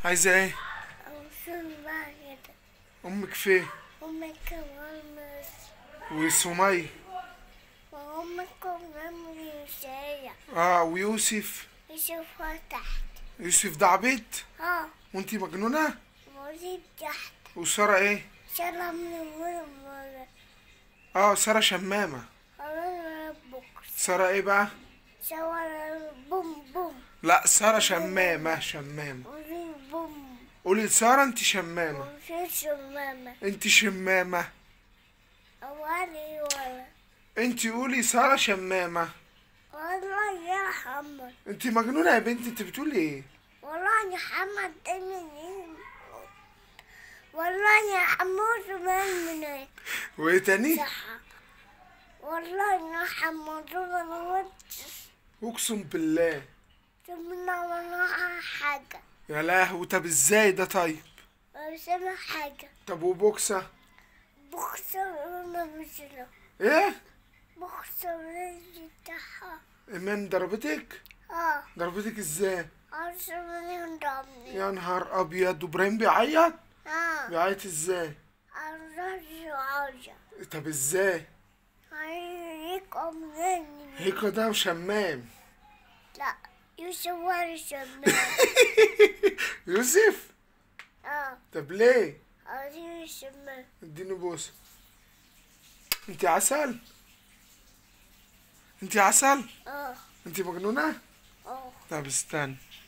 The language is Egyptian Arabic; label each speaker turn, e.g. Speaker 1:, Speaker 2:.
Speaker 1: عايزة ايه
Speaker 2: أوصل بقى كده
Speaker 1: امك فين
Speaker 2: أمك كمان مش
Speaker 1: وسمية
Speaker 2: وأمك كمان مش هي
Speaker 1: اه ويوسف
Speaker 2: يشوفها تحت
Speaker 1: يوسف ده عبيط
Speaker 2: اه
Speaker 1: وانتي مجنونة
Speaker 2: موجود تحت
Speaker 1: وسارة ايه
Speaker 2: شرب من المرة
Speaker 1: اه سارة شمامة
Speaker 2: مرة ربك
Speaker 1: سارة ايه بقى
Speaker 2: شوار بوم بوم
Speaker 1: لا سارة شمامة شمامة
Speaker 2: وفي بوم
Speaker 1: قولي لسارة انت شمامة
Speaker 2: وفي شمامة
Speaker 1: انت شمامة
Speaker 2: أولي ولا
Speaker 1: انت قولي سارة شمامة
Speaker 2: والله يا محمد
Speaker 1: انت مجنونة يا بنتي انت بتقولي ايه
Speaker 2: والله يا محمد ده منين والله يا حمود من منين
Speaker 1: وايه تاني
Speaker 2: صح والله يا حمود ما نموتش
Speaker 1: اقسم بالله
Speaker 2: سمنا ولا حاجة
Speaker 1: يا لهوي طب ازاي ده طيب
Speaker 2: ما سمع حاجة
Speaker 1: طب وبوكسة
Speaker 2: بخسر ولا مش له
Speaker 1: ايه
Speaker 2: بخسر رجلي بتاعها
Speaker 1: ايمان ضربتك
Speaker 2: اه
Speaker 1: ضربتك ازاي
Speaker 2: عشان من ضمني
Speaker 1: يا نهار ابيض وابراهيم بيعيط
Speaker 2: اه
Speaker 1: بيعيط ازاي
Speaker 2: الرجل عاجة
Speaker 1: طب ازاي
Speaker 2: هيك منين
Speaker 1: هيك ده شمام
Speaker 2: لا يسوى الشمال
Speaker 1: يوسف
Speaker 2: اه
Speaker 1: طب ليه
Speaker 2: عايزين الشمال
Speaker 1: اديني بوسه انت عسل انت عسل
Speaker 2: اه
Speaker 1: انت مجنونه
Speaker 2: اه
Speaker 1: طب استنى